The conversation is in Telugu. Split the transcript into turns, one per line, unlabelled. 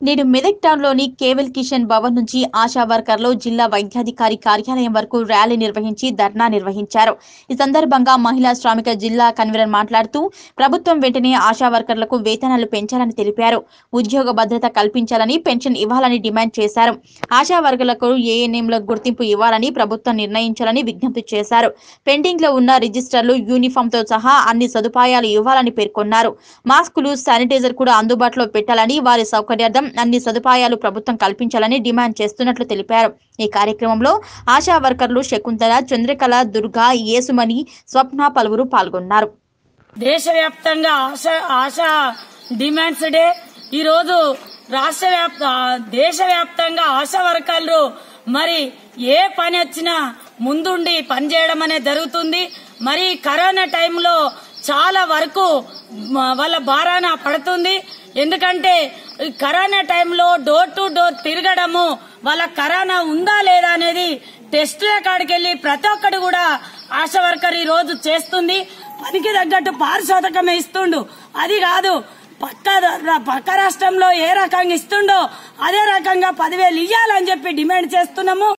నేడు మెదక్ టౌన్లోని కేవల్ కిషన్ భవన్ నుంచి ఆశా వర్కర్లు జిల్లా వైద్యాధికారి కార్యాలయం వరకు ర్యాలీ నిర్వహించి ధర్నా నిర్వహించారు ఈ సందర్భంగా మహిళా శ్రామిక జిల్లా కన్వీనర్ మాట్లాడుతూ ప్రభుత్వం వెంటనే ఆశా వర్కర్లకు వేతనాలు పెంచాలని తెలిపారు ఉద్యోగ భద్రత కల్పించాలని పెన్షన్ ఇవ్వాలని డిమాండ్ చేశారు ఆశా వర్కర్లకు ఏఎన్ఎంల గుర్తింపు ఇవ్వాలని ప్రభుత్వం నిర్ణయించాలని విజ్ఞప్తి చేశారు పెండింగ్ లో ఉన్న రిజిస్టర్లు యూనిఫామ్ తో సహా అన్ని సదుపాయాలు ఇవ్వాలని పేర్కొన్నారు మాస్కులు శానిటైజర్ కూడా అందుబాటులో పెట్టాలని వారి సౌకర్యార్థం అన్ని సదుపాయాలు ప్రభుత్వం కల్పించాలని డిమాండ్ చేస్తున్నట్లు తెలిపారు ఈ కార్యక్రమంలో ఆశా వర్కర్లు శకుంతల చంద్రకళ దుర్గా యేసుమణి స్వప్న పలువురు పాల్గొన్నారు
దేశవ్యాప్తంగా ఆశ ఆశ డిమాండ్స్ డే ఈరోజు రాష్ట్ర వ్యాప్త దేశవ్యాప్తంగా ఆశా వర్కర్లు మరి ఏ పని వచ్చినా ముందుండి పనిచేయడం అనేది జరుగుతుంది మరి కరోనా టైంలో చాలా వరకు మ- వాళ్ళ భారాన పడుతుంది ఎందుకంటే ఈ కరోనా టైంలో డోర్ టు డోర్ తిరగడము వాళ్ళ కరోనా ఉందా లేదా అనేది టెస్టుల కాడికి వెళ్ళి ప్రతి ఒక్కడు కూడా ఆశా వర్కర్ ఈ రోజు చేస్తుంది పనికి తగ్గట్టు పారిశోధకమే ఇస్తుండు అది కాదు పక్క ర- పక్క రాష్ట్రంలో ఏ రకంగా ఇస్తుండో అదే రకంగా పదివేలు ఇయ్యాలని చెప్పి డిమాండ్ చేస్తున్నాము